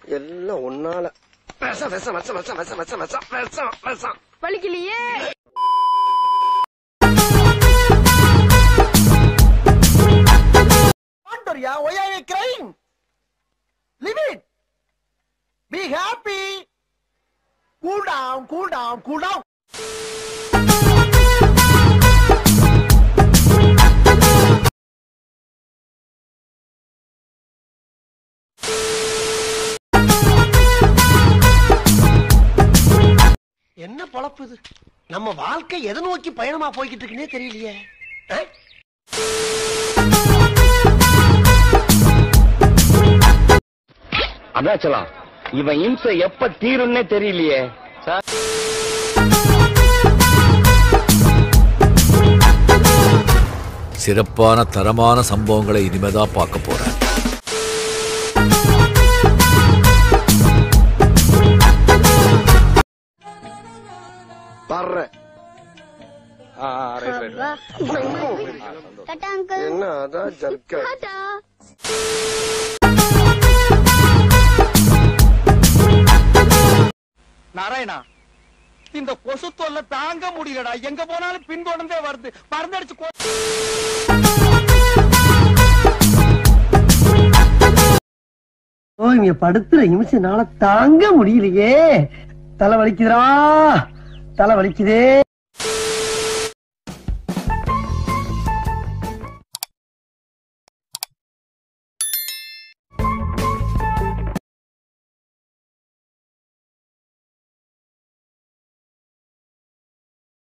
எல்லாம் ஒன்னால விஷம் விஷம் விஷம் விஷம் விஷம் விஷம் விஷம் விஷம் விஷம் வலிக்கலையே Antoria, why are you crying? Leave it. Be happy. Cool down, cool down, cool down. என்ன பொழப்பு இது நம்ம வாழ்க்கை எதை நோக்கி பயணமா போய்கிட்டு இருக்குன்னே தெரியலையே ஆ? அருணாச்சலம் இவன் இம்சை எப்ப தீரும்னே தெரியலையே சார் சிறப்பான தரமான சம்பவங்களை இனிமேதான் பார்க்க போறேன் வர்றேன் டாடா அங்கிள் என்ன அதான் ஜர்க்க டாடா நாராயணா இந்த கொசு தொல்லை தாங்க முடியலடா எங்க போனாலும் பின்தொடர்ந்தே வருது மருந்தடிச்சு கொ- ஓ இங்க படுத்துற நிமிஷம்னால தாங்க முடியலையே தலை வலிக்குதுடா தலை வலிக்குதே